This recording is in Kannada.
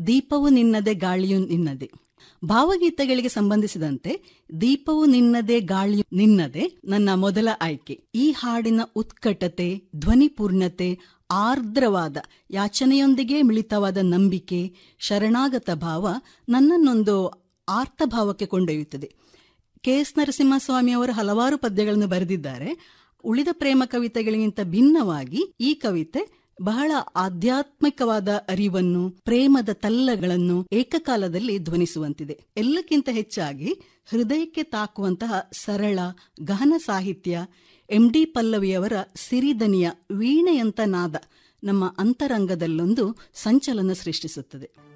ದೀಪವು ನಿನ್ನದೆ ಗಾಳಿಯು ನಿನ್ನದೆ ಭಾವಗೀತೆಗಳಿಗೆ ಸಂಬಂಧಿಸಿದಂತೆ ದೀಪವು ನಿನ್ನದೆ ಗಾಳಿಯು ನಿನ್ನದೆ ನನ್ನ ಮೊದಲ ಆಯ್ಕೆ ಈ ಹಾಡಿನ ಉತ್ಕಟತೆ ಧ್ವನಿಪೂರ್ಣತೆ ಆರ್ದ್ರವಾದ ಯಾಚನೆಯೊಂದಿಗೆ ಮಿಳಿತವಾದ ನಂಬಿಕೆ ಶರಣಾಗತ ಭಾವ ನನ್ನನ್ನೊಂದು ಆರ್ತಭಾವಕ್ಕೆ ಕೊಂಡೊಯ್ಯುತ್ತದೆ ಕೆ ಎಸ್ ನರಸಿಂಹಸ್ವಾಮಿ ಅವರು ಹಲವಾರು ಪದ್ಯಗಳನ್ನು ಬರೆದಿದ್ದಾರೆ ಉಳಿದ ಪ್ರೇಮ ಕವಿತೆಗಳಿಗಿಂತ ಭಿನ್ನವಾಗಿ ಈ ಕವಿತೆ ಬಹಳ ಆಧ್ಯಾತ್ಮಿಕವಾದ ಅರಿವನ್ನು ಪ್ರೇಮದ ತಲ್ಲಗಳನ್ನು ಏಕಕಾಲದಲ್ಲಿ ಧ್ವನಿಸುವಂತಿದೆ ಎಲ್ಲಕ್ಕಿಂತ ಹೆಚ್ಚಾಗಿ ಹೃದಯಕ್ಕೆ ತಾಕುವಂತಹ ಸರಳ ಗಹನ ಸಾಹಿತ್ಯ ಎಂ ಡಿ ಪಲ್ಲವಿಯವರ ಸಿರಿದನಿಯ ವೀಣೆಯಂತ ನಾದ ನಮ್ಮ ಅಂತರಂಗದಲ್ಲೊಂದು ಸಂಚಲನ ಸೃಷ್ಟಿಸುತ್ತದೆ